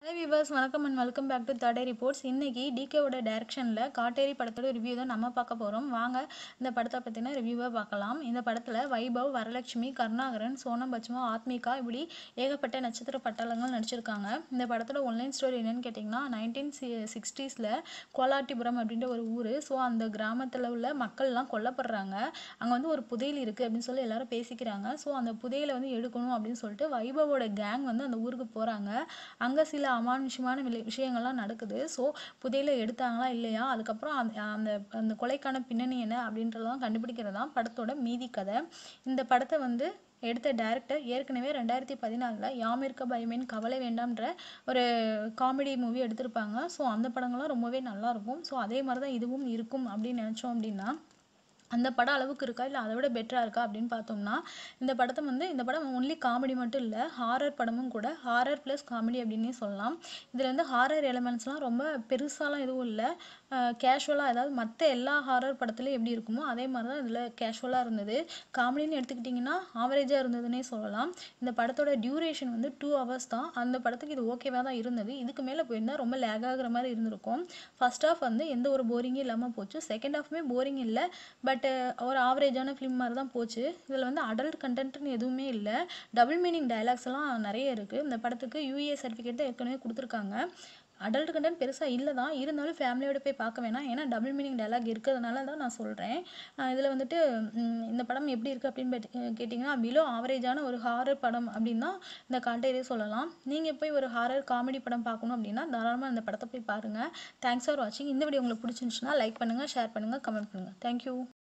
hello viewers வணக்கம் and welcome back to தடை reports இன்னைக்கு டிகேவோட டைரக்ஷனில் காட்டேரி படத்தோட ரிவ்யூ தான் நம்ம பார்க்க போகிறோம் வாங்க இந்த படத்தை பற்றின ரிவ்யூவை பார்க்கலாம் இந்த படத்தில் வைபவ் வரலட்சுமி கருணாகரன் சோனம் பச்மா ஆத்மிகா இப்படி ஏகப்பட்ட நட்சத்திர பட்டாளங்கள் நடிச்சிருக்காங்க இந்த படத்தோட ஒன்லைன் ஸ்டோரி என்னன்னு கேட்டிங்கன்னா நைன்டீன் சி சிக்ஸ்டீஸில் கோலாட்டிபுரம் அப்படின்ற ஒரு ஊர் ஸோ அந்த கிராமத்தில் உள்ள மக்கள்லாம் கொல்லப்படுறாங்க அங்கே வந்து ஒரு புதையல் இருக்குது அப்படின்னு சொல்லி எல்லாரும் பேசிக்கிறாங்க ஸோ அந்த புதையலை வந்து எடுக்கணும் அப்படின்னு சொல்லிட்டு வைபவோட கேங் வந்து அந்த ஊருக்கு போகிறாங்க அங்கே சில அமானுஷமான விலை விஷயங்கள்லாம் நடக்குது ஸோ புதையலை எடுத்தாங்களா இல்லையா அதுக்கப்புறம் அந்த அந்த அந்த கொலைக்கான பின்னணி என்ன அப்படின்றதெல்லாம் கண்டுபிடிக்கிறது தான் படத்தோட மீதி கதை இந்த படத்தை வந்து எடுத்த டேரக்டர் ஏற்கனவே ரெண்டாயிரத்தி பதினாலில் யாமிருக்க பயமேன் கவலை வேண்டாம்ன்ற ஒரு காமெடி மூவி எடுத்திருப்பாங்க ஸோ அந்த படங்கள்லாம் ரொம்பவே நல்லாயிருக்கும் ஸோ அதே மாதிரி தான் இதுவும் இருக்கும் அப்படின்னு நினச்சோம் அப்படின்னா அந்த படம் அளவுக்கு இருக்கா இல்லை அதை விட பெட்டராக இருக்கா அப்படின்னு பார்த்தோம்னா இந்த படத்தை வந்து இந்த படம் ஒன்லி காமெடி மட்டும் இல்லை ஹாரர் படமும் கூட ஹாரர் ப்ளஸ் காமெடி அப்படின்னே சொல்லலாம் இதில் வந்து ஹாரர் எலமெண்ட்ஸ்லாம் ரொம்ப பெருசாலாம் எதுவும் இல்லை கேஷுவலாக அதாவது மற்ற எல்லா ஹாரர் படத்துலையும் எப்படி இருக்குமோ அதே மாதிரி தான் இதில் கேஷுவலாக இருந்தது காமெடின்னு எடுத்துக்கிட்டிங்கன்னா ஆவரேஜாக இருந்ததுன்னே சொல்லலாம் இந்த படத்தோட டியூரேஷன் வந்து டூ ஹவர்ஸ் தான் அந்த படத்துக்கு இது ஓகேவாக தான் இருந்தது இதுக்கு மேலே போயிருந்தால் ரொம்ப லேக் ஆகுற மாதிரி இருந்திருக்கும் ஃபர்ஸ்ட் ஹாஃப் வந்து எந்த ஒரு போரிங்கும் இல்லாமல் போச்சு செகண்ட் ஹாஃப்மே போரிங் இல்லை பட் ஒரு ஆவரேஜான ஃபிலிம் மாதிரி தான் போச்சு இதில் வந்து அடல்ட் கண்டென்ட்னு எதுவுமே இல்லை டபுள் மீனிங் டைலாக்ஸ் எல்லாம் நிறைய இருக்குது இந்த படத்துக்கு யூஏ சர்டிஃபிகேட் தான் ஏற்கனவே கொடுத்துருக்காங்க அடல்ட் கண்டென்ட் பெருசாக இல்லை தான் இருந்தாலும் ஃபேமிலியோட போய் பார்க்க வேணாம் ஏன்னா டபுள் மீனிங் டைலாக் இருக்கிறதுனால தான் நான் சொல்கிறேன் இதில் வந்துட்டு ம், இந்த படம் எப்படி இருக்குது அப்படின்னு கேட்டி- கேட்டிங்கன்னா பிலோ ஆவரேஜான ஒரு ஹாரர் படம் அப்படின்னு தான் இந்த காட்டேரியே சொல்லலாம் நீங்கள் போய் ஒரு ஹாரர் காமெடி படம் பார்க்கணும் அப்படின்னா தாராளமாக இந்த படத்தை போய் பாருங்கள் தேங்க்ஸ் ஃபார் வாட்சிங் இந்த வீடியோ உங்களுக்கு பிடிச்சிருந்துச்சுன்னா லைக் பண்ணுங்கள் ஷேர் பண்ணுங்கள் கமெண்ட் பண்ணுங்கள் தேங்க்யூ